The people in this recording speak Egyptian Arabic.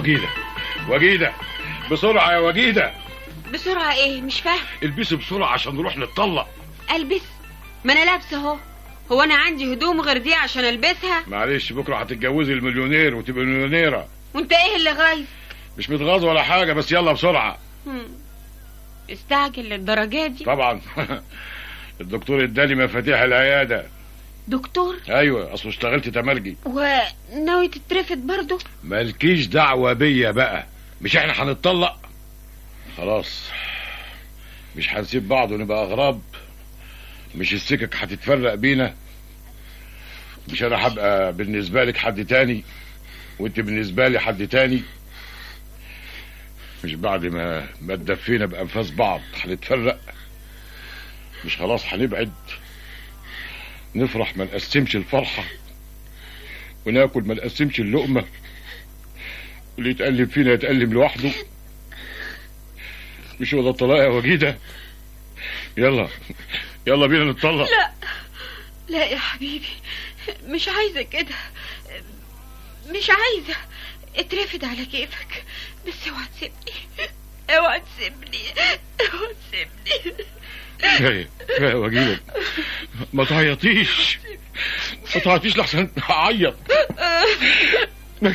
وجيده وجيده بسرعه يا وجيده بسرعة ايه مش فاهم البسي بسرعه عشان نروح نتطلق البس ما انا لابسه اهو هو انا عندي هدوم غير دي عشان البسها معلش بكره هتتجوزي المليونير وتبقى مليونيرة وانت ايه اللي غايب مش متغاظ ولا حاجه بس يلا بسرعه هم. استعجل للدرجة دي طبعا الدكتور اداني مفاتيح العياده دكتور ايوه اصله اشتغلت تمرجي وناوي تترفد برضه مالكيش دعوه بيا بقى مش احنا هنتطلق خلاص مش هنسيب بعض ونبقى اغراب مش السكك هتتفرق بينا مش انا هبقى بالنسبه لك حد تاني وانت بالنسبه لي حد تاني مش بعد ما ما اتدفينا بانفاس بعض هنتفرق مش خلاص هنبعد نفرح ما نقسمش الفرحه وناكل ما نقسمش اللقمه واللي يتألم فينا يتألم لوحده مش هو ده الطلاق يا وجيده يلا يلا بينا نتطلق لا لا يا حبيبي مش عايزة كده مش عايزة اترفد على كيفك بس اوعى تسيبني اوعى تسيبني اوعى تسيبني كفايه كفايه يا وجيده ما تعيطيش ما تعيطيش لحسن اعيط